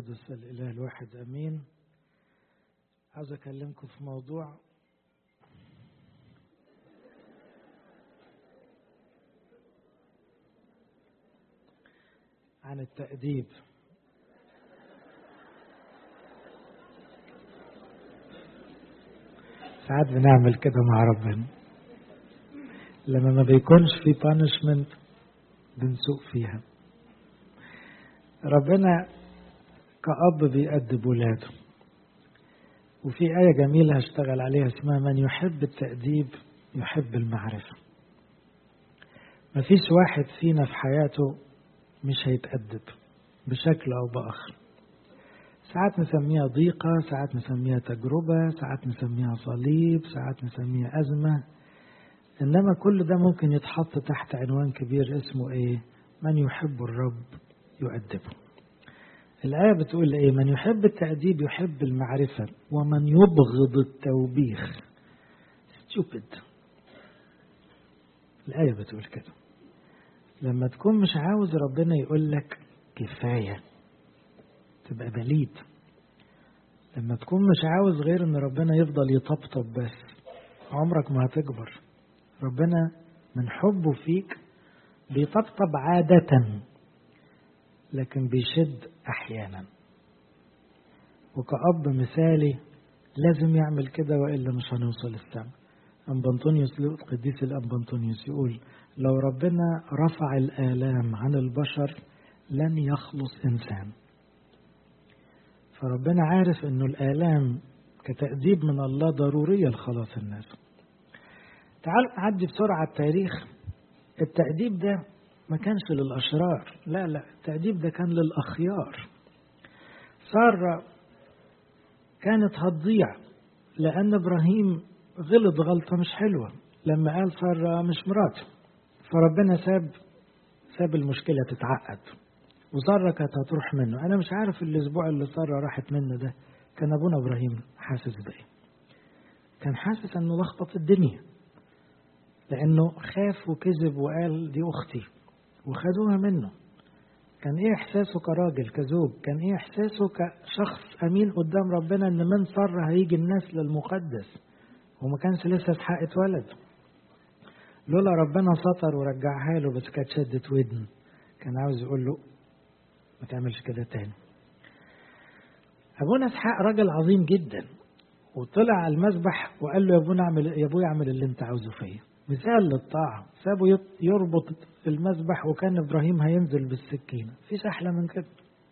القدس الإله الواحد أمين عاوز أكلمكم في موضوع عن التأديب ساعات بنعمل كده مع ربنا لما ما بيكونش في بانشمنت بنسوق فيها ربنا كأب بيأدب ولاده وفي آية جميلة هشتغل عليها اسمها من يحب التأديب يحب المعرفة مفيش واحد فينا في حياته مش هيتأدب بشكل أو بآخر ساعات نسميها ضيقة ساعات نسميها تجربة ساعات نسميها صليب ساعات نسميها أزمة إنما كل ده ممكن يتحط تحت عنوان كبير اسمه إيه من يحب الرب يؤدبه الآية بتقول إيه من يحب التأديب يحب المعرفة ومن يبغض التوبيخ stupid الآية بتقول كده لما تكون مش عاوز ربنا يقول لك كفاية تبقى بليد لما تكون مش عاوز غير ان ربنا يفضل يطبطب بس عمرك ما هتكبر ربنا من حبه فيك بيطبطب عادة لكن بيشد احيانا وكأب مثالي لازم يعمل كده والا مش هنوصل السما أنبنطونيوس القديس الأنبنطونيوس يقول لو ربنا رفع الآلام عن البشر لن يخلص إنسان فربنا عارف أنه الآلام كتأديب من الله ضرورية لخلاص الناس تعالوا نعدي بسرعة التاريخ التأديب ده ما كانش للأشرار لا لا التأديب ده كان للأخيار سارة كانت هتضيع لأن إبراهيم غلط غلطة مش حلوة لما قال سارة مش مراته فربنا ساب ساب المشكلة تتعقد وسارة كانت هتروح منه أنا مش عارف الأسبوع اللي سارة راحت منه ده كان أبونا إبراهيم حاسس بإيه كان حاسس أنه لخبط الدنيا لأنه خاف وكذب وقال دي أختي وخدوها منه كان إيه إحساسه كراجل كزوج كان إيه إحساسه كشخص أمين قدام ربنا أن من سارة هيجي النسل المقدس وما كانش لسه اسحاق اتولد لولا ربنا سطر ورجعها له بس كانت شدت ودن كان عاوز يقول له ما تعملش كده تاني ابونا اسحاق راجل عظيم جدا وطلع على المذبح وقال له يا ابونا اعمل يا ابويا اعمل اللي انت عاوزه فيا مثال للطاعه سابه يربط في المذبح وكان ابراهيم هينزل بالسكينه مفيش احلى من كده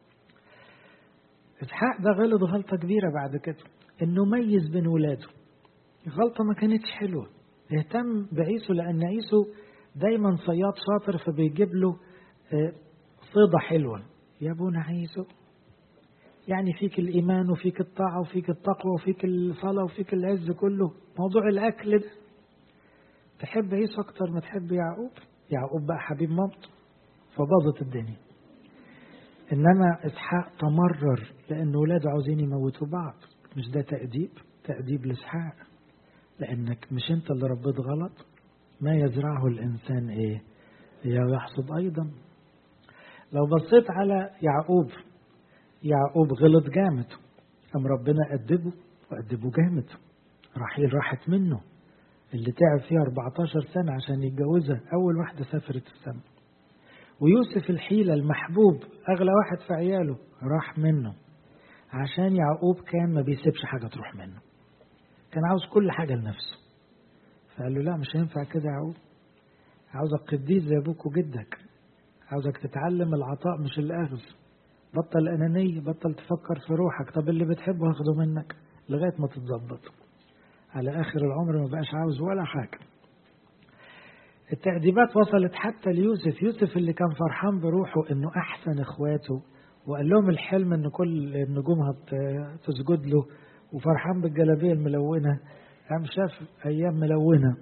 اسحاق ده غلط غلطه كبيره بعد كده انه ميز بين ولاده غلطة ما كانتش حلوة اهتم بعيسو لأن عيسو دايما صياد شاطر فبيجيب له صيدة حلوة يا ابونا عيسو يعني فيك الإيمان وفيك الطاعة وفيك التقوى وفيك الصلاة وفيك العز كله موضوع الأكل ده تحب عيسو أكتر ما تحب يعقوب يعقوب بقى حبيب مامته فباظت الدنيا إنما إسحاق تمرر لأن ولاده عاوزين يموتوا بعض مش ده تأديب تأديب لإسحاق لأنك مش أنت اللي ربيت غلط ما يزرعه الإنسان إيه يحصد أيضا لو بصيت على يعقوب يعقوب غلط جامد أم ربنا أدبه وأدبه جامد رحيل راحت منه اللي تعب فيها 14 سنة عشان يتجوزها أول واحدة سافرت السماء ويوسف الحيلة المحبوب أغلى واحد في عياله راح منه عشان يعقوب كان ما بيسيبش حاجة تروح منه كان عاوز كل حاجة لنفسه فقال له لا مش هينفع كده يا عقوب عاوزك قديس زي ابوك وجدك عاوزك تتعلم العطاء مش الأخذ بطل أنانية بطل تفكر في روحك طب اللي بتحبه هاخده منك لغاية ما تتظبط على آخر العمر ما بقاش عاوز ولا حاجة التأديبات وصلت حتى ليوسف يوسف اللي كان فرحان بروحه انه احسن اخواته وقال لهم الحلم ان كل النجوم هتسجد له وفرحان بالجلابيه الملونه قام شاف ايام ملونه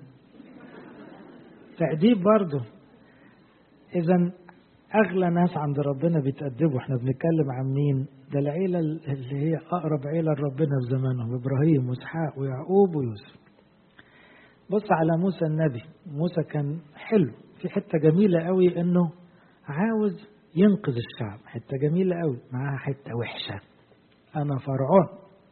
تأديب برضه اذا اغلى ناس عند ربنا بيتأدبوا احنا بنتكلم عن مين ده العيله اللي هي اقرب عيله لربنا في زمانهم ابراهيم واسحاق ويعقوب ويوسف بص على موسى النبي موسى كان حلو في حته جميله قوي انه عاوز ينقذ الشعب حتة جميلة قوي معاها حتة وحشة أنا فرعون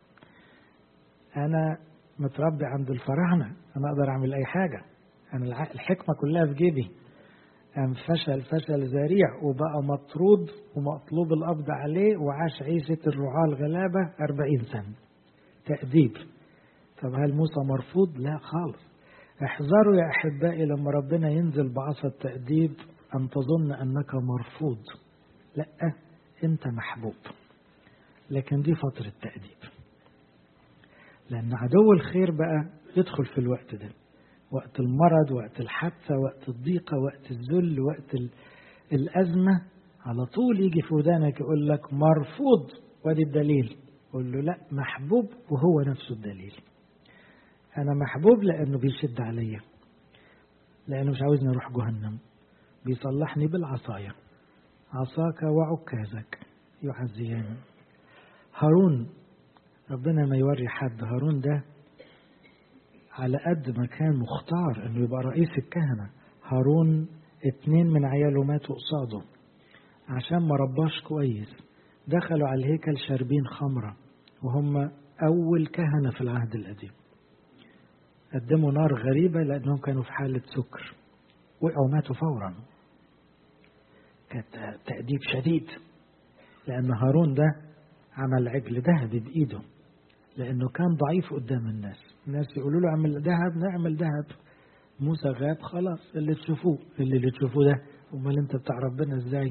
أنا متربي عند الفراعنة أنا أقدر أعمل أي حاجة أنا الحكمة كلها في جيبي قام فشل فشل ذريع وبقى مطرود ومطلوب القبض عليه وعاش عيشة الرعاة الغلابة أربعين سنة تأديب طب هل موسى مرفوض؟ لا خالص احذروا يا أحبائي لما ربنا ينزل بعصا التأديب أن تظن أنك مرفوض لا أنت محبوب لكن دي فترة تأديب لأن عدو الخير بقى يدخل في الوقت ده وقت المرض وقت الحادثة وقت الضيقة وقت الذل وقت الأزمة على طول يجي في ودانك يقول لك مرفوض وادي الدليل قول له لا محبوب وهو نفسه الدليل أنا محبوب لأنه بيشد عليا لأنه مش عاوزني أروح جهنم بيصلحني بالعصاية عصاك وعكازك يعزيان هارون ربنا ما يوري حد هارون ده على قد ما كان مختار انه يبقى رئيس الكهنة هارون اتنين من عياله ماتوا قصاده عشان ما رباش كويس دخلوا على الهيكل شاربين خمرة وهم أول كهنة في العهد القديم قدموا نار غريبة لأنهم كانوا في حالة سكر وقعوا ماتوا فورا كانت تأديب شديد لأن هارون ده عمل عجل ذهبي بإيده لأنه كان ضعيف قدام الناس الناس يقولوا له اعمل ذهب نعمل ذهب موسى غاب خلاص اللي تشوفوه اللي اللي تشوفوه ده امال انت بتاع ربنا ازاي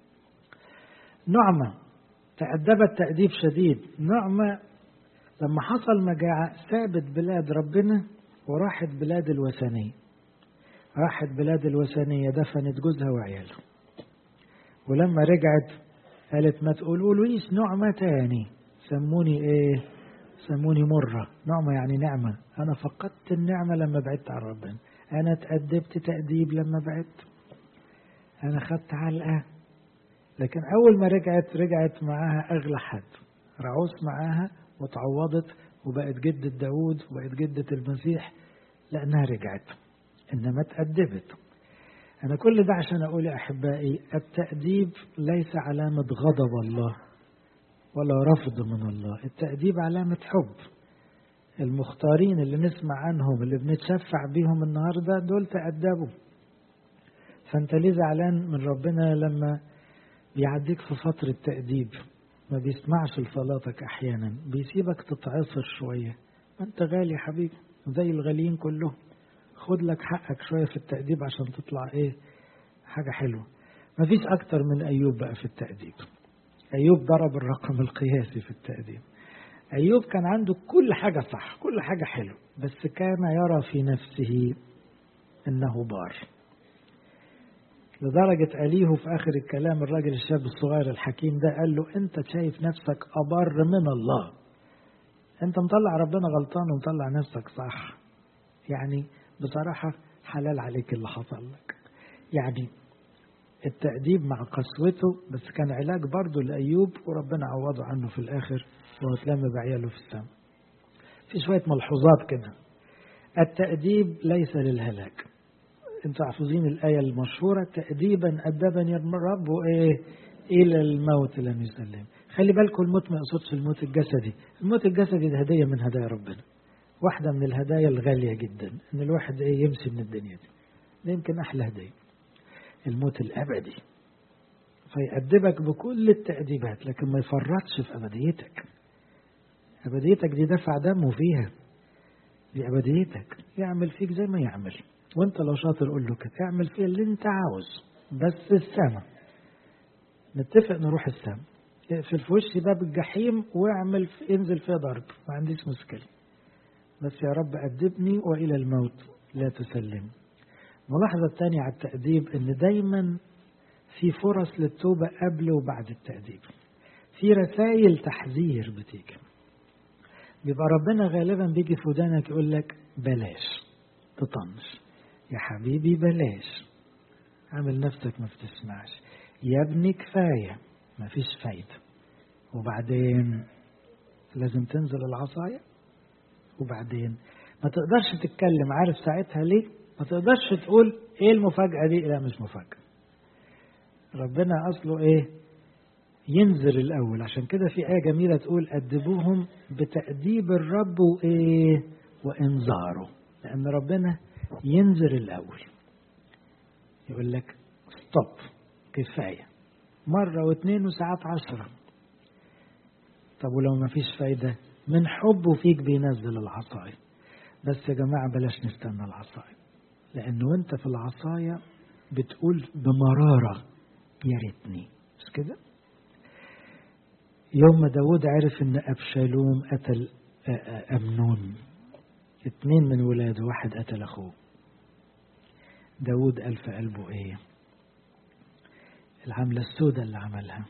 نعمة تأدبت تأديب شديد نعمة لما حصل مجاعة سابت بلاد ربنا وراحت بلاد الوثنية راحت بلاد الوثنية دفنت جوزها وعياله ولما رجعت قالت ما تقولوليش نعمة تاني سموني ايه سموني مرة نعمة يعني نعمة أنا فقدت النعمة لما بعدت عن ربنا أنا تأدبت تأديب لما بعدت أنا خدت علقة لكن أول ما رجعت رجعت معاها أغلى حد رعوس معاها وتعوضت وبقت جدة داود وبقت جدة المسيح لأنها رجعت إنما تأدبت أنا كل ده عشان أقول يا أحبائي التأديب ليس علامة غضب الله ولا رفض من الله التأديب علامة حب المختارين اللي نسمع عنهم اللي بنتشفع بيهم النهاردة دول تأدبوا فأنت ليه زعلان من ربنا لما بيعديك في فترة تأديب ما بيسمعش لصلاتك أحيانا بيسيبك تتعصر شوية ما أنت غالي حبيبي زي الغاليين كلهم خد لك حقك شوية في التأديب عشان تطلع إيه حاجة حلوة مفيش أكتر من أيوب بقى في التأديب أيوب ضرب الرقم القياسي في التأديب أيوب كان عنده كل حاجة صح كل حاجة حلوة بس كان يرى في نفسه أنه بار لدرجة أليه في آخر الكلام الراجل الشاب الصغير الحكيم ده قال له أنت شايف نفسك أبر من الله أنت مطلع ربنا غلطان ومطلع نفسك صح يعني بصراحة حلال عليك اللي حصل لك يعني التأديب مع قسوته بس كان علاج برضه لأيوب وربنا عوضه عنه في الآخر وهو اتلم بعياله في السماء في شوية ملحوظات كده التأديب ليس للهلاك انتوا حافظين الآية المشهورة تأديبا أدبني الرب وإيه إلى الموت لم يسلم خلي بالكم الموت ما يقصدش الموت الجسدي الموت الجسدي ده هدية من هدايا ربنا واحدة من الهدايا الغالية جدا إن الواحد إيه يمشي من الدنيا دي ده يمكن أحلى هدية الموت الأبدي فيأدبك بكل التأديبات لكن ما يفرطش في أبديتك أبديتك دي دفع دمه فيها دي أبديتك يعمل فيك زي ما يعمل وانت لو شاطر قول له كده اعمل فيها اللي انت عاوز بس السما نتفق نروح السما اقفل في وش باب الجحيم واعمل في انزل فيها ضرب ما عنديش مشكله بس يا رب أدبني وإلى الموت لا تسلم الملاحظة الثانية على التأديب إن دايما في فرص للتوبة قبل وبعد التأديب في رسائل تحذير بتيجي بيبقى ربنا غالبا بيجي في ودانك يقول لك بلاش تطنش يا حبيبي بلاش عامل نفسك ما بتسمعش يا ابني كفاية ما فيش فايدة وبعدين لازم تنزل العصاية وبعدين ما تقدرش تتكلم عارف ساعتها ليه ما تقدرش تقول ايه المفاجأة دي لا مش مفاجأة ربنا أصله إيه ينذر الأول عشان كده في آية جميلة تقول أدبوهم بتأديب الرب وإيه وإنذاره لأن ربنا ينذر الأول يقول لك ستوب كفاية مرة واثنين وساعات عشرة طب ولو ما فيش فايدة من حبه فيك بينزل العصاية بس يا جماعة بلاش نستنى العصاية لأنه وانت في العصاية بتقول بمرارة يا ريتني مش كده يوم ما داود عرف ان ابشالوم قتل امنون اتنين من ولاده واحد قتل اخوه داود قال في قلبه ايه العملة السوداء اللي عملها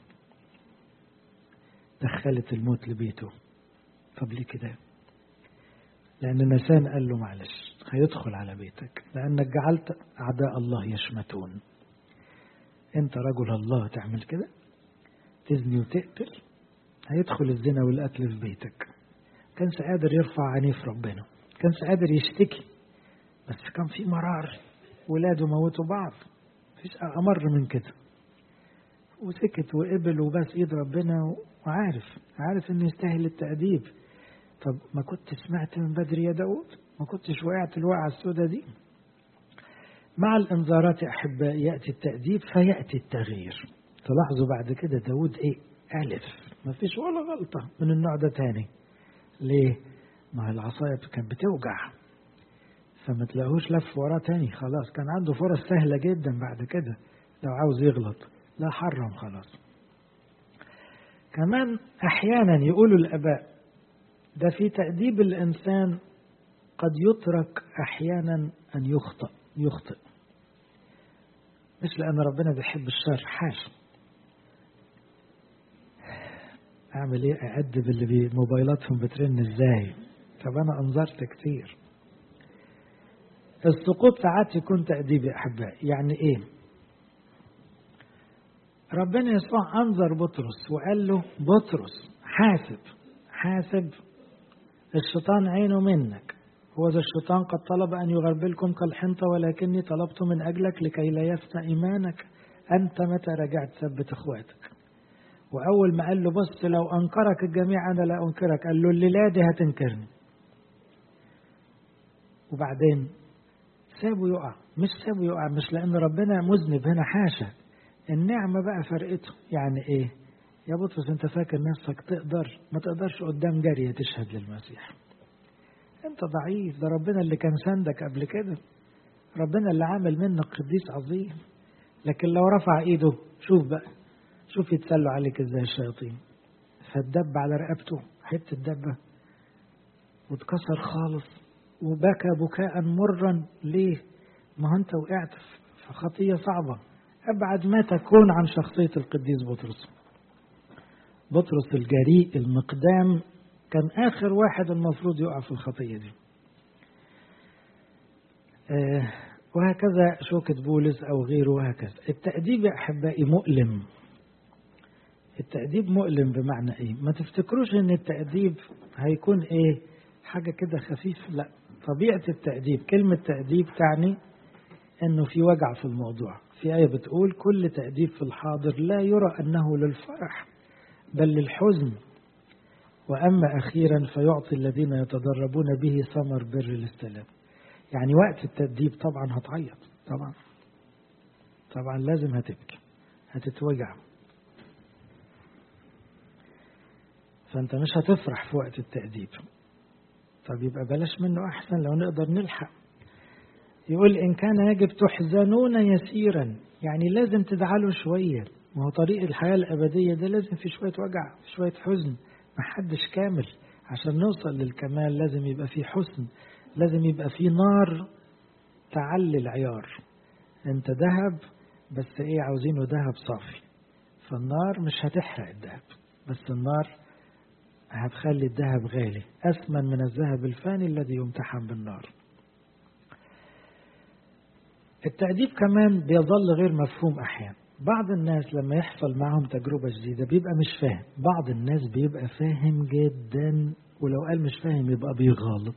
دخلت الموت لبيته طب ليه كده لأن نسان قال له معلش هيدخل على بيتك لأنك جعلت أعداء الله يشمتون أنت رجل الله تعمل كده تزني وتقتل هيدخل الزنا والقتل في بيتك كانش قادر يرفع عينيه في ربنا كانش قادر يشتكي بس كان في مرار ولاده موتوا بعض مفيش أمر من كده وسكت وقبل وبس ايد ربنا وعارف عارف انه يستاهل التأديب طب ما كنت سمعت من بدري يا داود ما كنتش وقعت الوقعة السوداء دي مع الانذارات يا احبائي ياتي التأديب فياتي التغيير تلاحظوا بعد كده داود ايه الف ما فيش ولا غلطة من النوع ده تاني ليه ما العصاية كانت بتوجع فما تلاقوش لف وراه تاني خلاص كان عنده فرص سهلة جدا بعد كده لو عاوز يغلط لا حرم خلاص كمان احيانا يقولوا الاباء ده في تأديب الانسان قد يترك احيانا ان يخطئ يخطئ مش لان ربنا بيحب الشر حاشا اعمل ايه اادب اللي بموبايلاتهم بترن ازاي طب انا انظرت كتير السقوط ساعات يكون تأديب يا احبائي يعني ايه ربنا يسوع أنظر بطرس وقال له بطرس حاسب حاسب الشيطان عينه منك هو ذا الشيطان قد طلب أن يغربلكم كالحنطة ولكني طلبت من أجلك لكي لا يفنى إيمانك أنت متى رجعت ثبت إخواتك وأول ما قال له بص لو أنكرك الجميع أنا لا أنكرك قال له الليلة دي هتنكرني وبعدين سابه يقع مش سابه يقع مش لأن ربنا مذنب هنا حاشا النعمة بقى فرقته يعني ايه يا بطرس انت فاكر نفسك تقدر ما تقدرش قدام جارية تشهد للمسيح انت ضعيف ده ربنا اللي كان سندك قبل كده ربنا اللي عامل منك قديس عظيم لكن لو رفع ايده شوف بقى شوف يتسلوا عليك ازاي الشياطين فالدب على رقبته حتة دبة واتكسر خالص وبكى بكاء مرا ليه ما هو انت وقعت في خطية صعبة أبعد ما تكون عن شخصية القديس بطرس بطرس الجريء المقدام كان آخر واحد المفروض يقع في الخطية دي آه وهكذا شوكة بولس أو غيره وهكذا التأديب يا أحبائي مؤلم التأديب مؤلم بمعنى إيه ما تفتكروش إن التأديب هيكون إيه حاجة كده خفيف لا طبيعة التأديب كلمة تأديب تعني إنه في وجع في الموضوع في آية بتقول كل تأديب في الحاضر لا يرى أنه للفرح بل للحزن وأما أخيرا فيعطي الذين يتدربون به ثمر بر الاستلام يعني وقت التأديب طبعا هتعيط طبعا طبعا لازم هتبكي هتتوجع فأنت مش هتفرح في وقت التأديب طب يبقى بلاش منه أحسن لو نقدر نلحق يقول إن كان يجب تحزنون يسيرا يعني لازم تزعلوا شوية ما هو طريق الحياة الأبدية ده لازم في شوية وجع في شوية حزن ما حدش كامل عشان نوصل للكمال لازم يبقى في حسن لازم يبقى في نار تعلي العيار انت ذهب بس ايه عاوزينه ذهب صافي فالنار مش هتحرق الذهب بس النار هتخلي الذهب غالي أثمن من الذهب الفاني الذي يمتحن بالنار التأديب كمان بيظل غير مفهوم أحيانا بعض الناس لما يحصل معهم تجربة جديدة بيبقى مش فاهم بعض الناس بيبقى فاهم جدا ولو قال مش فاهم يبقى بيغلط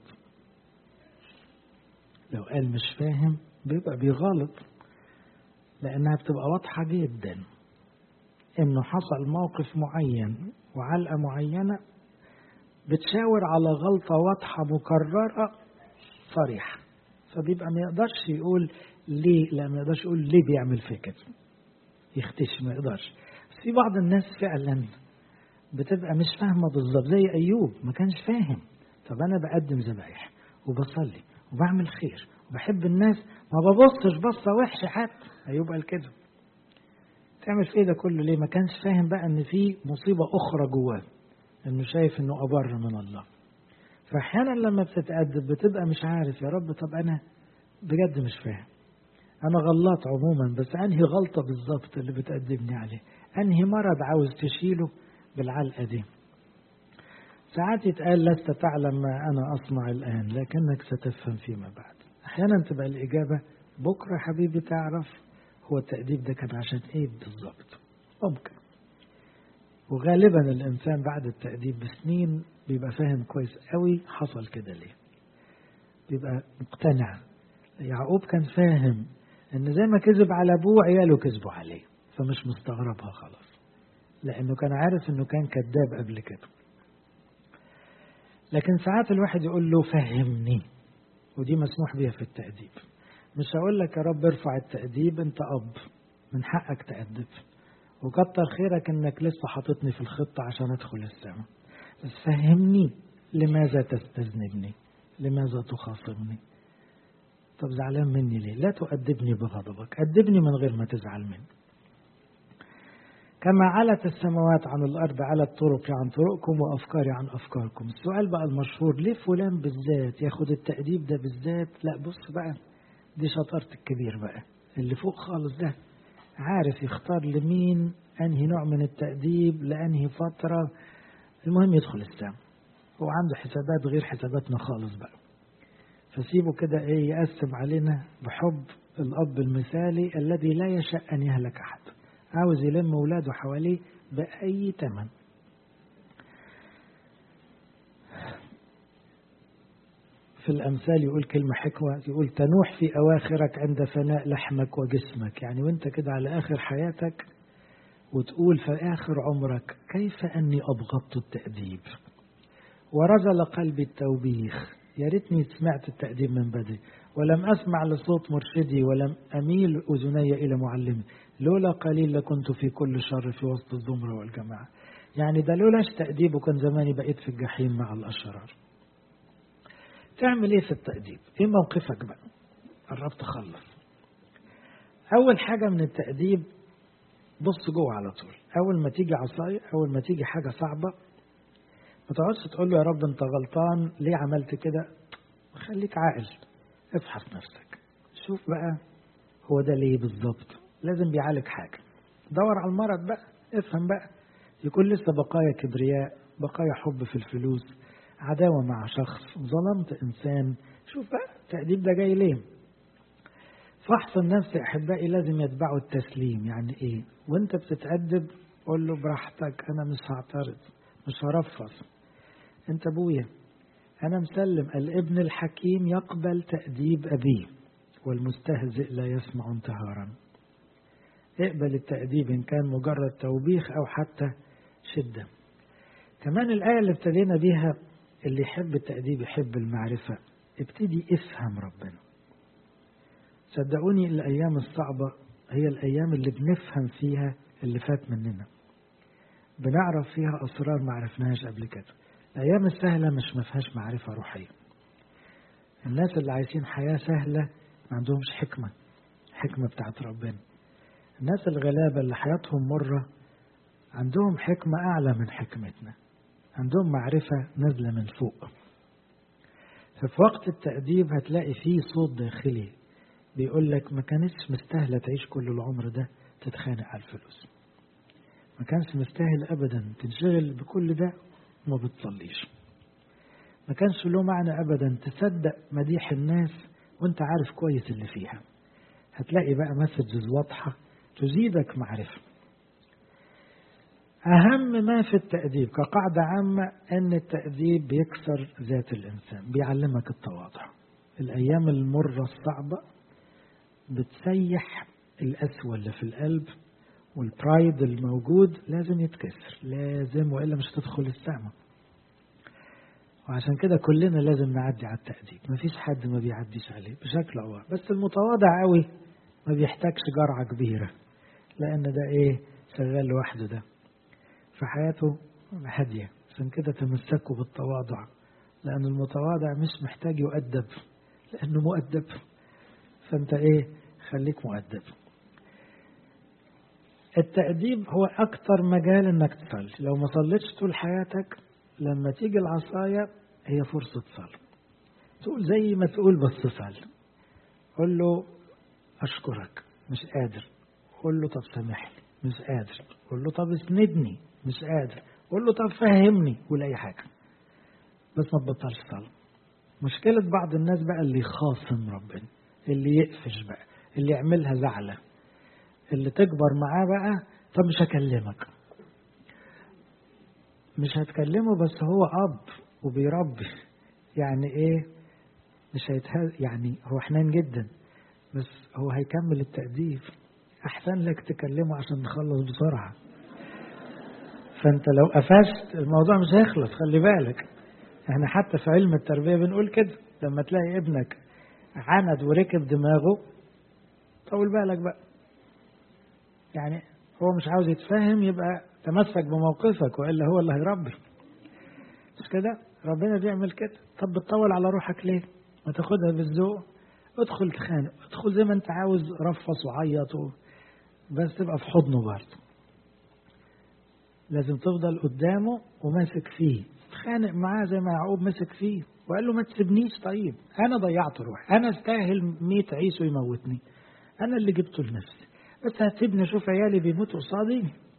لو قال مش فاهم بيبقى بيغلط لأنها بتبقى واضحة جدا انه حصل موقف معين وعلقة معينة بتشاور على غلطة واضحة مكررة صريحة فبيبقى ما يقدرش يقول ليه لا ما يقدرش يقول ليه بيعمل فيا كده يختش ما يقدرش بس في بعض الناس فعلا بتبقى مش فاهمة بالظبط زي أيوب ما كانش فاهم طب أنا بقدم ذبايح وبصلي وبعمل خير وبحب الناس ما ببصش بصة وحشة حتى أيوب قال كده تعمل في ده كله ليه ما كانش فاهم بقى ان في مصيبة اخرى جواه انه شايف انه ابر من الله فاحيانا لما بتتأدب بتبقى مش عارف يا رب طب انا بجد مش فاهم انا غلط عموما بس انهي غلطة بالظبط اللي بتأدبني عليه انهي مرض عاوز تشيله بالعلقة دي ساعات يتقال لست تعلم ما انا اصنع الان لكنك ستفهم فيما بعد احيانا تبقى الاجابة بكرة حبيبي تعرف هو التأديب ده كان عشان ايه بالظبط ممكن وغالبا الانسان بعد التأديب بسنين بيبقى فاهم كويس قوي حصل كده ليه بيبقى مقتنع يعقوب كان فاهم ان زي ما كذب على ابوه عياله كذبوا عليه فمش مستغربها خلاص لانه كان عارف انه كان كذاب قبل كده لكن ساعات الواحد يقول له فهمني ودي مسموح بيها في التأديب مش هقول لك يا رب ارفع التأديب انت أب من حقك تأدب وكتر خيرك انك لسه حاططني في الخطة عشان ادخل السماء بس فهمني لماذا تستذنبني لماذا تخاصمني طب زعلان مني ليه لا تؤدبني بغضبك أدبني من غير ما تزعل مني كما علت السماوات عن الأرض على طرقي عن طرقكم وأفكاري عن أفكاركم السؤال بقى المشهور ليه فلان بالذات ياخد التأديب ده بالذات لا بص بقى دي شطارة الكبير بقى اللي فوق خالص ده عارف يختار لمين أنهي نوع من التأديب لأنهي فترة المهم يدخل السام هو عنده حسابات غير حساباتنا خالص بقى فسيبه كده ايه يقسم علينا بحب الأب المثالي الذي لا يشاء أن يهلك أحد عاوز يلم ولاده حواليه بأي تمن في الأمثال يقول كلمة حكمة يقول تنوح في أواخرك عند فناء لحمك وجسمك يعني وانت كده على آخر حياتك وتقول في آخر عمرك كيف أني أبغضت التأديب ورزل قلبي التوبيخ يا ريتني سمعت التأديب من بدري ولم أسمع لصوت مرشدي ولم أميل أذني إلى معلمي لولا قليل لكنت في كل شر في وسط الزمرة والجماعة يعني ده لولاش تأديب وكان زماني بقيت في الجحيم مع الأشرار تعمل ايه في التأديب ايه موقفك بقى قربت اخلص اول حاجة من التأديب بص جوه على طول اول ما تيجي عصاية اول ما تيجي حاجة صعبة ما تقعدش تقول له يا رب انت غلطان ليه عملت كده خليك عاقل افحص نفسك شوف بقى هو ده ليه بالظبط لازم بيعالج حاجة دور على المرض بقى افهم بقى يكون لسه بقايا كبرياء بقايا حب في الفلوس عداوة مع شخص ظلمت إنسان شوف بقى التأديب ده جاي ليه فحص النفس أحبائي لازم يتبعه التسليم يعني إيه وانت بتتأدب قول له براحتك أنا مش هعترض مش هرفص انت أبويا أنا مسلم الابن الحكيم يقبل تأديب أبيه والمستهزئ لا يسمع انتهارا اقبل التأديب إن كان مجرد توبيخ أو حتى شدة كمان الآية اللي ابتدينا بيها اللي يحب التأديب يحب المعرفة ابتدي افهم ربنا صدقوني الأيام الصعبة هي الأيام اللي بنفهم فيها اللي فات مننا بنعرف فيها أسرار ما عرفناهاش قبل كده الأيام السهلة مش ما فيهاش معرفة روحية الناس اللي عايشين حياة سهلة ما عندهمش حكمة حكمة بتاعت ربنا الناس الغلابة اللي حياتهم مرة عندهم حكمة أعلى من حكمتنا عندهم معرفة نازلة من فوق ففي وقت التأديب هتلاقي فيه صوت داخلي بيقول لك ما كانتش مستاهلة تعيش كل العمر ده تتخانق على الفلوس ما كانش مستاهل أبدا تنشغل بكل ده وما بتصليش ما كانش له معنى أبدا تصدق مديح الناس وانت عارف كويس اللي فيها هتلاقي بقى مسجز واضحة تزيدك معرفة أهم ما في التأديب كقاعدة عامة أن التأديب بيكسر ذات الإنسان بيعلمك التواضع الأيام المرة الصعبة بتسيح القسوة اللي في القلب والبرايد الموجود لازم يتكسر لازم وإلا مش هتدخل السما وعشان كده كلنا لازم نعدي على التأديب مفيش حد ما بيعديش عليه بشكل أو بس المتواضع قوي ما بيحتاجش جرعة كبيرة لأن ده إيه شغال لوحده ده فحياته هادية عشان كده تمسكوا بالتواضع لأن المتواضع مش محتاج يؤدب لأنه مؤدب فأنت إيه خليك مؤدب التأديب هو أكتر مجال إنك تصلي لو ما صليتش طول حياتك لما تيجي العصاية هي فرصة صلاة تقول زي ما تقول بس صلي قول له أشكرك مش قادر قول له طب سامحني مش قادر قول له طب اسندني مش قادر قول له طب فهمني قول أي حاجة بس ما تبطلش صلاة مشكلة بعض الناس بقى اللي يخاصم ربنا اللي يقفش بقى اللي يعملها زعلة اللي تكبر معاه بقى طب مش هكلمك مش هتكلمه بس هو أب وبيربي يعني إيه مش هيتهز يعني هو حنان جدا بس هو هيكمل التأديب أحسن لك تكلمه عشان نخلص بسرعة فأنت لو قفشت الموضوع مش هيخلص خلي بالك احنا حتى في علم التربية بنقول كده لما تلاقي ابنك عند وركب دماغه طول بالك بقى يعني هو مش عاوز يتفهم يبقى تمسك بموقفك والا هو اللي هيربي مش كده ربنا بيعمل كده طب بتطول على روحك ليه ما تاخدها بالذوق ادخل تخانق ادخل زي ما انت عاوز رفص وعيط و... بس تبقى في حضنه برضه لازم تفضل قدامه وماسك فيه تخانق معاه زي ما يعقوب مسك فيه وقال له ما تسيبنيش طيب انا ضيعت روحي انا استاهل 100 عيسو يموتني انا اللي جبته لنفسي بس هتسيبني اشوف عيالي بيموتوا قصادي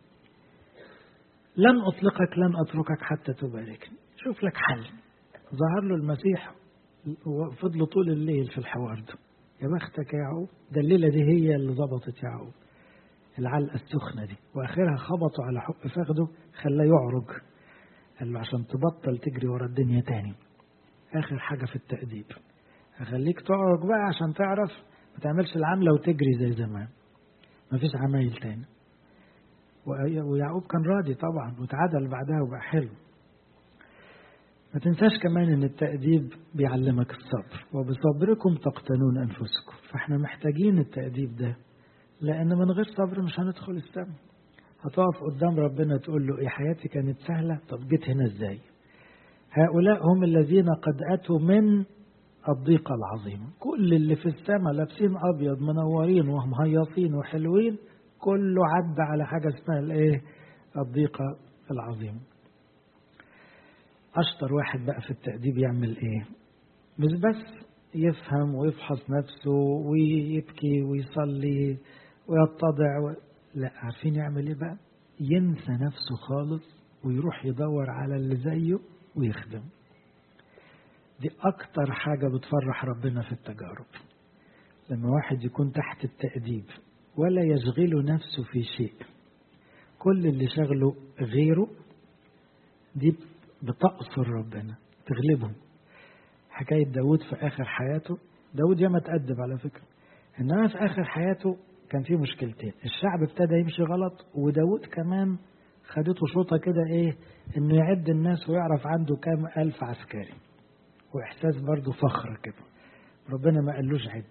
لن اطلقك لن اتركك حتى تباركني شوف لك حل ظهر له المسيح وفضلوا طول الليل في الحوار ده يا بختك يا يعقوب ده الليله دي هي اللي ظبطت يعقوب العلقه السخنه دي واخرها خبطوا على حق فخده خلاه يعرج قال له عشان تبطل تجري ورا الدنيا تاني اخر حاجه في التاديب هخليك تعرج بقى عشان تعرف ما تعملش العمله وتجري زي زمان مفيش عمايل تاني ويعقوب كان راضي طبعا وتعادل بعدها وبقى حلو ما تنساش كمان ان التأديب بيعلمك الصبر وبصبركم تقتنون انفسكم فاحنا محتاجين التأديب ده لان من غير صبر مش هندخل السماء هتقف قدام ربنا تقول له ايه حياتي كانت سهلة طب جيت هنا ازاي هؤلاء هم الذين قد أتوا من الضيقة العظيمة كل اللي في السماء لابسين أبيض منورين ومهيصين وحلوين كله عدى على حاجة اسمها الايه الضيقة العظيمة أشطر واحد بقى في التأديب يعمل ايه مش بس يفهم ويفحص نفسه ويبكي ويصلي ويتضع و... لا عارفين يعمل ايه بقى ينسى نفسه خالص ويروح يدور على اللي زيه ويخدم دي أكتر حاجة بتفرح ربنا في التجارب لما واحد يكون تحت التأديب ولا يشغل نفسه في شيء كل اللي شغله غيره دي بتقصر ربنا تغلبه حكاية داود في آخر حياته داود ياما تأدب على فكرة إنما في آخر حياته كان في مشكلتين الشعب ابتدى يمشي غلط وداود كمان خدته شوطة كده إيه إنه يعد الناس ويعرف عنده كام ألف عسكري وإحساس برضه فخر كده ربنا ما قالوش عد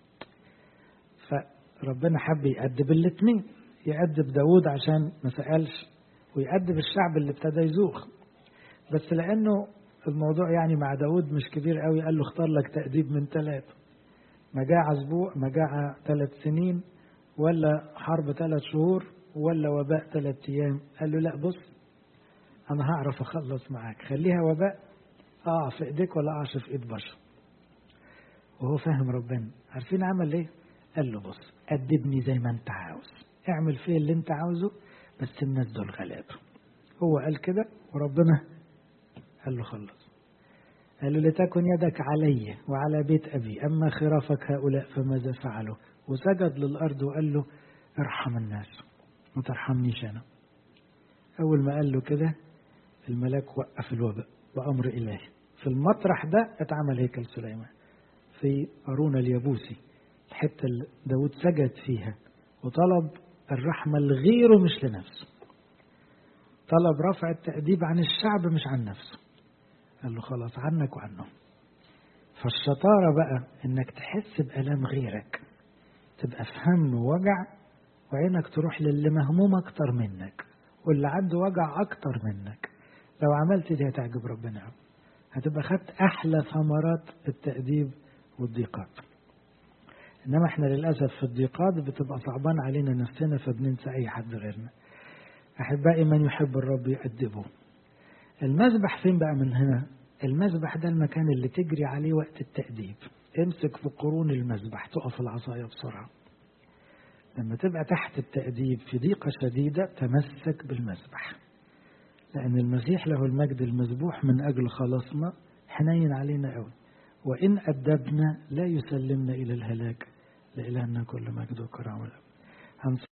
فربنا حب يأدب الاثنين يأدب داود عشان ما سألش ويأدب الشعب اللي ابتدى يزوخ بس لأنه الموضوع يعني مع داود مش كبير قوي قال له اختار لك تأديب من ثلاثة مجاعة أسبوع مجاعة ثلاث سنين ولا حرب ثلاث شهور ولا وباء ثلاث أيام قال له لا بص أنا هعرف أخلص معاك خليها وباء أقع في إيديك ولا أقعش في إيد بشر وهو فاهم ربنا عارفين عمل إيه؟ قال له بص أدبني زي ما أنت عاوز اعمل فيه اللي أنت عاوزه بس الناس دول غلاب هو قال كده وربنا قال له خلص قال له لتكن يدك علي وعلى بيت أبي أما خرافك هؤلاء فماذا فعلوا وسجد للأرض وقال له ارحم الناس ما ترحمنيش أنا أول ما قال له كده الملاك وقف الوباء بأمر إلهي في المطرح ده اتعمل هيكل سليمان في أرون اليابوسي الحتة اللي داود سجد فيها وطلب الرحمة لغيره مش لنفسه طلب رفع التأديب عن الشعب مش عن نفسه قال له خلاص عنك وعنه فالشطارة بقى انك تحس بألام غيرك تبقى في هم ووجع وعينك تروح للي مهموم اكتر منك واللي عنده وجع اكتر منك لو عملت دي هتعجب ربنا قوي هتبقى خدت احلى ثمرات التأديب والضيقات انما احنا للاسف في الضيقات بتبقى صعبان علينا نفسنا فبننسى اي حد غيرنا احبائي من يحب الرب يأدبه المذبح فين بقى من هنا المذبح ده المكان اللي تجري عليه وقت التأديب امسك في قرون المذبح تقف العصاية بسرعة لما تبقى تحت التأديب في ضيقة شديدة تمسك بالمذبح لأن المسيح له المجد المذبوح من أجل خلاصنا حنين علينا قوي وإن أدبنا لا يسلمنا إلى الهلاك لإلهنا كل مجد وكرامة